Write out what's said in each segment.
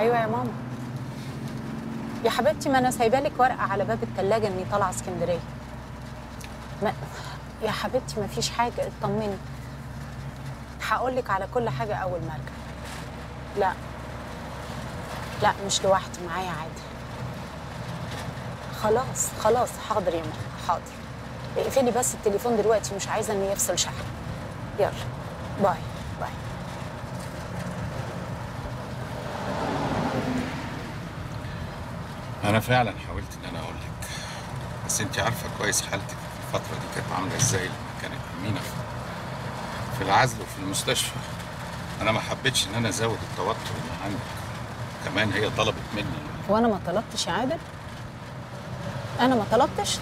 ايوه يا ماما يا حبيبتي ما انا سايبه لك ورقه على باب الثلاجه اني طالعه اسكندريه ما يا حبيبتي ما فيش حاجه اطمني هقول لك على كل حاجه اول ما ارجع لا لا مش لوحدي معايا عادي خلاص خلاص حاضر يا ماما حاضر اقفلي بس التليفون دلوقتي مش عايزه انه يفصل شحن يلا باي باي انا فعلا حاولت ان انا اقول لك بس انت عارفه كويس حالتك في الفتره دي كانت عامله ازاي لما كانت امينه في, في العزل وفي المستشفى انا ما حبيتش ان انا ازود التوتر اللي عندك كمان هي طلبت مني وانا ما طلبتش يا عادل انا ما طلبتش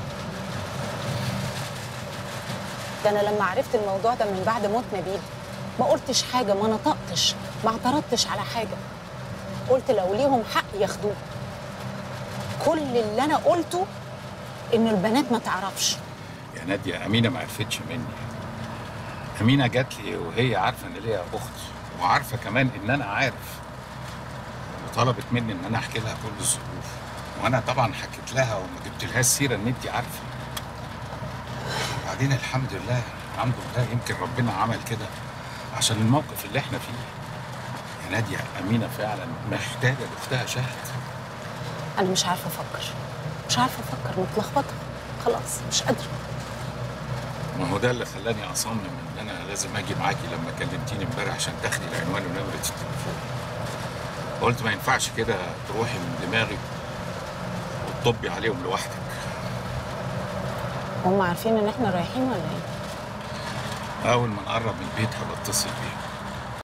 ده انا لما عرفت الموضوع ده من بعد موت نبيل ما قلتش حاجه ما نطقتش ما اعترضتش على حاجه قلت لو ليهم حق ياخدوه كل اللي انا قلته ان البنات ما تعرفش يا ناديه امينه ما عرفتش مني امينه جات لي وهي عارفه ان ليا اخت وعارفه كمان ان انا عارف وطلبت مني ان انا احكي لها كل الظروف وانا طبعا حكيت لها وما جبتلهاش سيره ان انت عارفه وبعدين الحمد لله الحمد لله يمكن ربنا عمل كده عشان الموقف اللي احنا فيه يا ناديه امينه فعلا محتاجه لاختها شهد انا مش عارفه افكر مش عارفه افكر متلخبطه خلاص مش قادره ما هو ده اللي خلاني اصمم ان انا لازم اجي معاكي لما كلمتيني امبارح عشان تاخدي العنوان ونمره التليفون قلت ما ينفعش كده تروحي من دماغي وتطبي عليهم لوحدك هم عارفين ان احنا رايحين ولا ايه اول ما نقرب من البيت هبقى اتصل بيهم